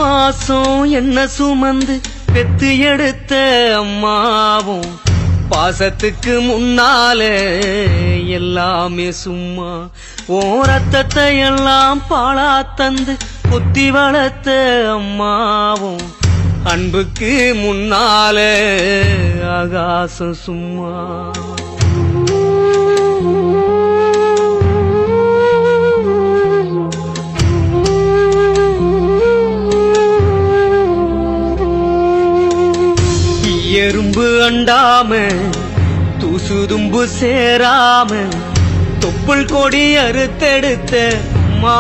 மாசம் என்ன சுமந்து பெத்து எடுத்த அம்மாவும் பாசத்துக்கு முன்னால எல்லாமே சும்மா ஓ ரத்தத்தை எல்லாம் பாழா தந்து பொத்தி வளர்த்த அம்மாவும் அன்புக்கு முன்னால ஆகாசம் சும்மா எறும்பு அண்டாம தூசு தும்பு சேராம தொப்புள் கொடி அறுத்தெடுத்த அம்மா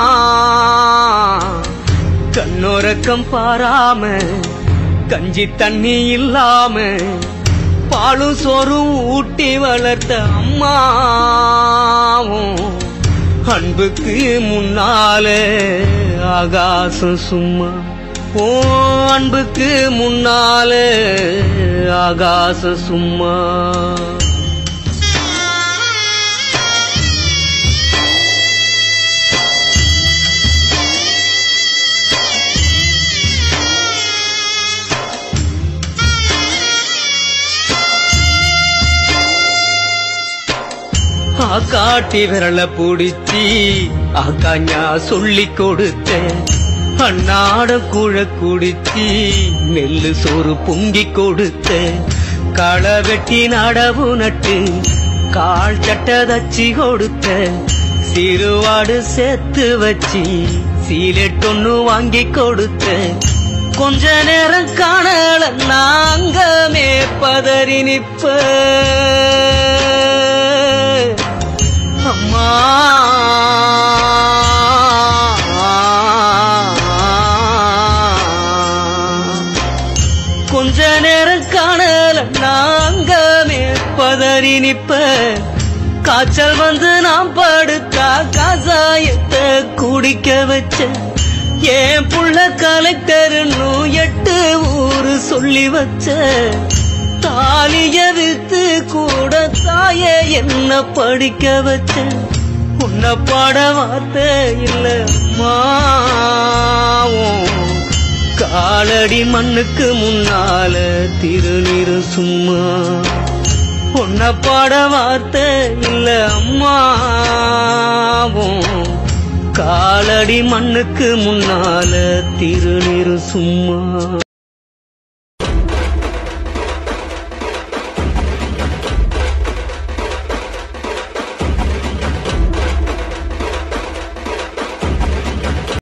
கண்ணோரக்கம் பாராம கஞ்சி தண்ணி இல்லாம பாலும் சோறும் ஊட்டி வளர்த்த அம்மாவும் அன்புக்கு முன்னால ஆகாசம் சும்மா ஓ அன்புக்கு முன்னால ஆகாசம் சும்மா காட்டி விரல புடிச்சி ஆக்காஞா சொல்லி கொடுத்தேன் அண்ணாட குழ குடிச்சி நெல்லு சோறு பொங்கி கொடுத்தேன் களை வெட்டி நடவு நட்டு கால் சட்டை தச்சி கொடுத்தேன் சிறுவாடு சேர்த்து வச்சு சீலெட்டொன்னு வாங்கி கொடுத்தேன் கொஞ்ச நேரம் காணல நாங்கமே பதறி நிப்ப அம்மா கொஞ்ச நேரம் காணல நாங்கமே பதறி நிப்ப காய்ச்சல் வந்து நான் படுத்தா கசாயத்தை குடிக்க வச்சேன் என் புள்ள கலெக்டர்னு எட்டு ஊரு சொல்லி வச்ச தாலிய வித்து கூட தாய என்ன படிக்க வச்ச உன்னை பாட வார்த்தை இல்ல அம்மாவும் காலடி மண்ணுக்கு முன்னால திருநீரு சும்மா உன்னை பாட வார்த்தை இல்ல அம்மாவும் காலடி மண்ணுக்கு முன்னால திருநீரு சும்மா